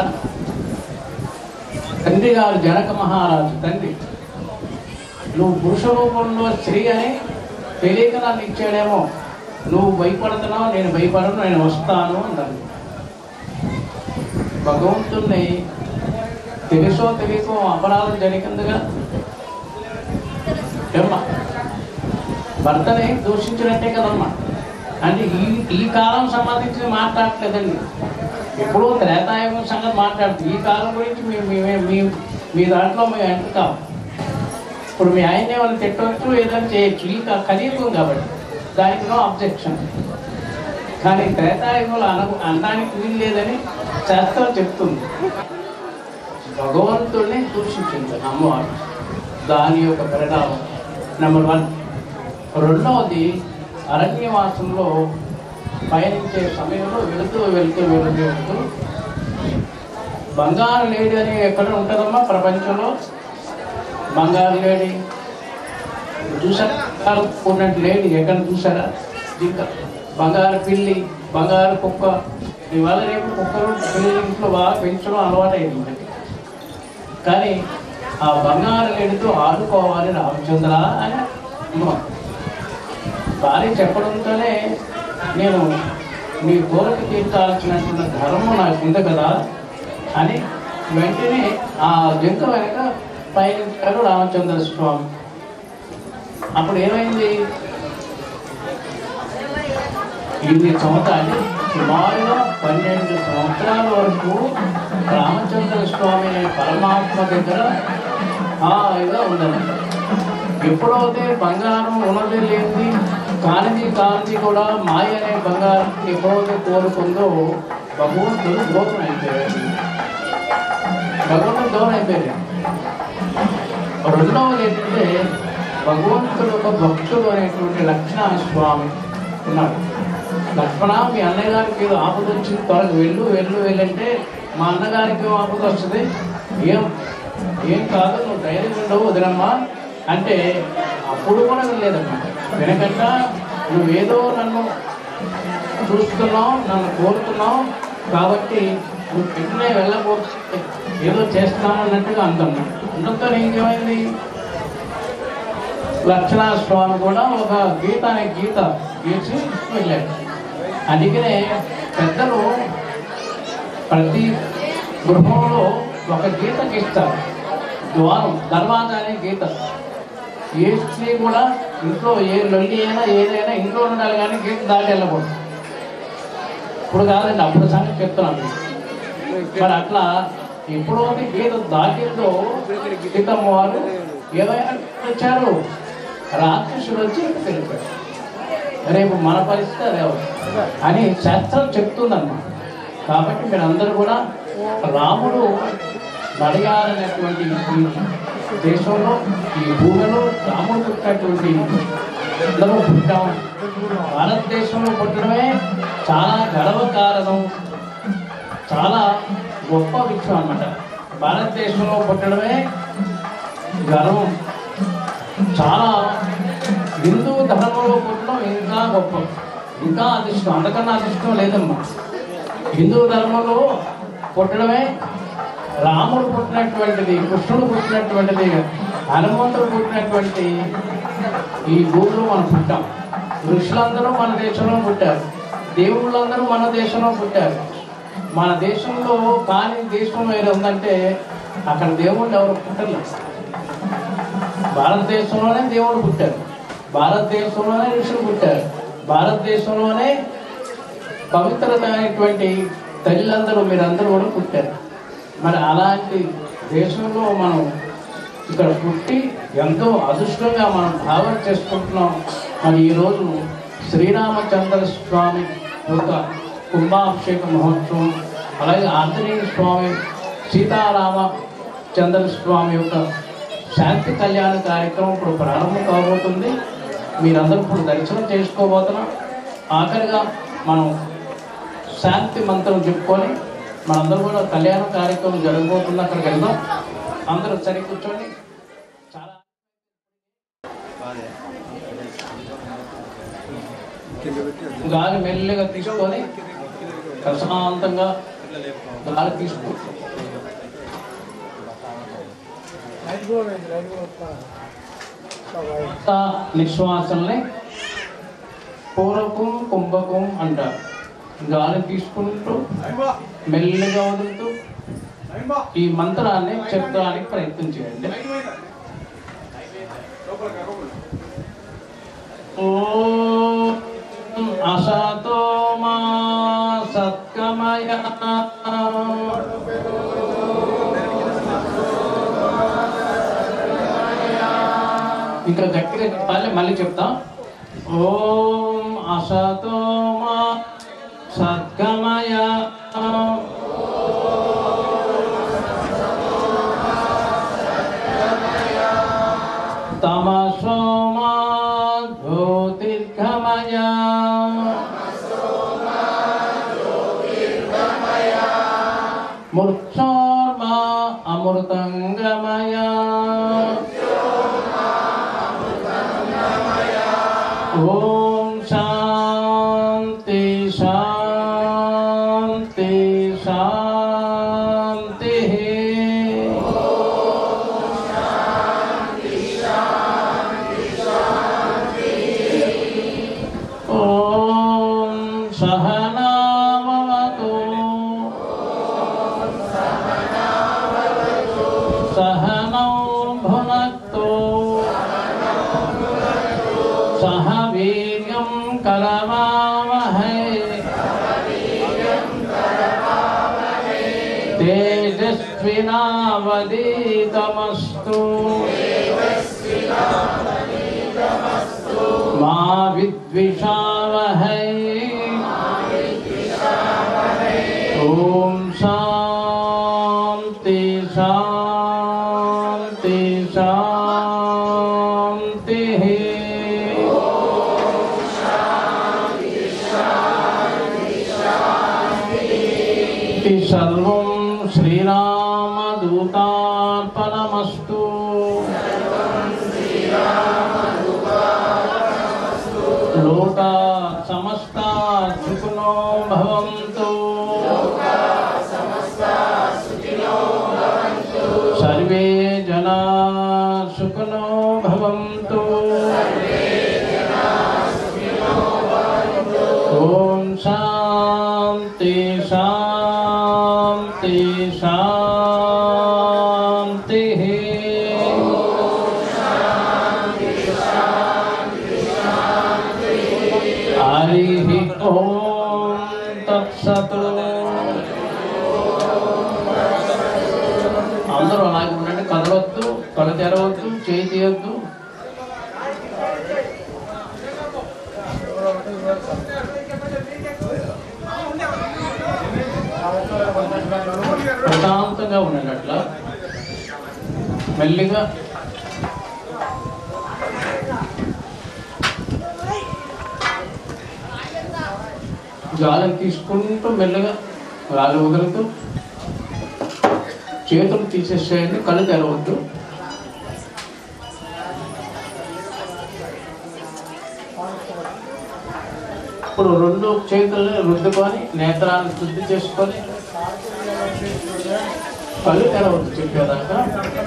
తండ్రి గారు జనక మహారాజు తండ్రి నువ్వు పురుష రూపంలో స్త్రీ అని తెలియక నన్ను ఇచ్చాడేమో నువ్వు భయపడుతున్నావు నేను భయపడను నేను వస్తాను అన్నాను భగవంతుణ్ణి తెలుసో తెలియకో అపరాధం జరిగిందిగా ఏమ్మా భర్తని దూషించినట్టే కదమ్మా అంటే ఈ ఈ కాలం సంబంధించి మాట్లాడట్లేదండి ఎప్పుడో త్రేతాయుగం సంగతి మాట్లాడుతుంది ఈ కాలం గురించి మీ మీ- మీ మీ దాంట్లో మేము ఎంటుతాం ఇప్పుడు మీ ఆయన్ని వాళ్ళు తిట్టవచ్చు ఏదైనా చేయొచ్చు ఈ క- కలియుగం కాబట్టి దానికి నో అబ్జెక్షన్ కానీ త్రేతాయుగంలో అన అనడానికి వీలు లేదని శాస్త్రం చెప్తుంది భగవంతుడిని దూషించింది అమ్మవారు దాని యొక్క పరిణామం నెంబర్ వన్ రెండవది అరణ్యవాసంలో పయనించే సమయంలో వెళుతూ వెళుతూ వెళుతూ వెళుతూ బంగారు లేడీ అని ఎక్కడ ఉంటుందమ్మా ప్రపంచంలో బంగారు లేడీ చూసారా బంగారు ఉన్నట్టు లేడీ ఎక్కడ చూసారా ఇంకా బంగారు పిల్లి బంగారు కుక్క ఇవాళ రేపు కుక్కలు పిల్లలు ఇంట్లో బాగా పెంచడం అలవాటు అయింది కానీ ఆ బంగారు లేడితో ఆడుకోవాలి రామచంద్ర అని అనుకున్నాం. భార్య చెప్పడంతోనే నేను నీ కోరిక తీర్చాల్సినటువంటి ధర్మం నాకు ఉంది కదా అని వెంటనే ఆ జింక వెనక పయనించారు రామచంద్ర స్వామి అప్పుడు ఏమైంది ఇన్ని సంవత్సరాలు సుమారుగా పన్నెండు సంవత్సరాల వరకు రామచంద్ర స్వామి అనే పరమాత్మ దగ్గర హాయిగా ఉందన్నమాట ఎప్పుడైతే బంగారం ఉన్నది లేనిది కానిది కానిది కూడా మాయ అనే బంగారం ఎప్పుడైతే కోరుకుందో భగవంతుడు దూరం అయిపోయాడు భగవంతుడు దూరం అయిపోయాడు రెండవది ఏంటంటే భగవంతుడు ఒక భక్తుడు అనేటువంటి లక్షణ స్వామి ఉన్నాడు లక్ష్మణ మీ అన్నగారికి ఏదో ఆపద వచ్చింది త్వరగా వెళ్ళు వెళ్ళు వెళ్ళంటే మా అన్నగారికి ఏం ఆపద వస్తుంది ఏం ఏం కాదు నువ్వు ధైర్యం ఉండవు వదిలమ్మా అంటే అప్పుడు కూడా లేదన్నమాట వెనకంట నువ్వేదో నన్ను చూస్తున్నావు నన్ను కోరుతున్నావు కాబట్టి నువ్వు వెంటనే వెళ్ళకపోతే ఏదో చేస్తున్నావు అన్నట్టుగా అంటున్నాడు అందుతో ఇంకేమైంది లక్షణ స్వామి కూడా ఒక గీత అనే గీత గీసి వెళ్ళాడు అందుకనే పెద్దలు ప్రతి గృహంలో ఒక గీత గీస్తారు ద్వారం దర్వాజా అనే గీత ఏ స్త్రీ కూడా ఇంట్లో ఏ లొల్లి అయినా ఏదైనా ఇంట్లో ఉండాలి కానీ గీత దాటి వెళ్ళకూడదు ఇప్పుడు కాదండి అప్పుడు సంగతి చెప్తున్నాను మరి అట్లా ఎప్పుడైతే గీత దాటిందో గీతమ్మ వారు ఏమైనా వచ్చారు రాక్షసుడు వచ్చి వెళ్ళిపోయాడు రేపు మన పరిస్థితి అదే అవుతుంది అని శాస్త్రం చెప్తుందన్నమాట కాబట్టి మీరందరూ కూడా రాముడు నడయాలనేటువంటి ఈ దేశంలో ఈ భూమిలో రాముడు పుట్టినటువంటి అందరూ పుట్టాం భారతదేశంలో పుట్టడమే చాలా గర్వకారణం చాలా గొప్ప విషయం అన్నమాట భారతదేశంలో పుట్టడమే గర్వం చాలా హిందూ ధర్మంలో పుట్టడం ఇంకా గొప్ప ఇంకా అదృష్టం అంతకన్నా అదృష్టం లేదమ్మా హిందూ ధర్మంలో పుట్టడమే రాముడు పుట్టినటువంటిది కృష్ణుడు పుట్టినటువంటిది హనుమంతుడు పుట్టినటువంటి ఈ భూమిలో మనం పుట్టాం ఋషులందరూ మన దేశంలో పుట్టారు దేవుళ్ళందరూ మన దేశంలో పుట్టారు మన దేశంలో కాని దేశం ఏదో ఉందంటే అక్కడ దేవుళ్ళు ఎవరు పుట్టలేదు భారతదేశంలోనే దేవుడు పుట్టారు భారతదేశంలోనే ఋషులు పుట్టారు భారతదేశంలోనే పవిత్రమైనటువంటి తల్లిదండ్రులు మీరందరూ కూడా పుట్టారు మరి అలాంటి దేశంలో మనం ఇక్కడ పుట్టి ఎంతో అదృష్టంగా మనం భావన చేసుకుంటున్నాం మరి ఈరోజు శ్రీరామచంద్ర స్వామి యొక్క కుంభాభిషేక మహోత్సవం అలాగే ఆంజనేయ స్వామి సీతారామ చంద్ర స్వామి యొక్క శాంతి కళ్యాణ కార్యక్రమం ఇప్పుడు ప్రారంభం కాబోతుంది మీరందరూ ఇప్పుడు దర్శనం చేసుకోబోతున్నాం ఆఖరిగా మనం శాంతి మంత్రం చెప్పుకొని మనందరూ కూడా కళ్యాణ కార్యక్రమం జరగబోతుంది అక్కడికి వెళ్దాం అందరూ సరి కూర్చోండి చాలా గాలి మెల్లిగా తీసుకొని ప్రశాంతంగా గాలి తీసుకో కొత్త నిశ్వాసల్ని పూరకం కుంభకం అంటారు గాలి తీసుకుంటూ మెల్లిగా వదులుతూ ఈ మంత్రాన్ని చెప్పడానికి ప్రయత్నం చేయండి ఓం అసతో మా సత్కమయ ఇంకా గట్టిగా చెప్పాలి మళ్ళీ చెప్తాం ఓం అసతో మా సద్గమయ తమసో మా జ్యోతిర్గమయ మృత్యో మామృతంగమయ ఓం శాంతి శాంతి శాంతి ఓం సహనావతు సహనౌ భునక్తు సహ వీర్యం కరవావహై తేజస్వినావదీతమస్తు మా విద్విషావహై ఓం శాంతి శాంతి శాంతి ఇది సర్వం శ్రీరామదూతార్పణమస్తు లోకా సమస్తా సుఖినో భవంతు సర్వే జనా సుఖినో భవంతు ఓం శాంతి శాంతి శాంతి హరి ఓం తత్సత్ అందరూ అలాగే ఉండండి కదలొద్దు కళ్ళు తెరవద్దు చేయి తీయొద్దు ప్రశాంతంగా ఉండండి అట్లా మెల్లిగా గాలిని తీసుకుంటూ మెల్లగా గాలి వదులుతూ చేతులు తీసేసేయండి కళ్ళు తెరవద్దు ఇప్పుడు రెండు చేతుల్ని రుద్దుకొని నేత్రాన్ని శుద్ధి చేసుకొని కళ్ళు తెరవద్దు చెప్పేదాకా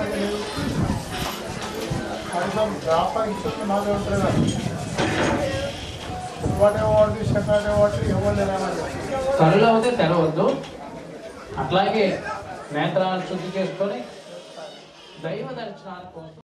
వాటి సెపరేట్ వాటి ఎవరు లేదన్నా కళ్ళు అయితే తెరవద్దు అట్లాగే నేత్రాన్ని శుద్ధి చేసుకొని దైవ దర్శనాల కోసం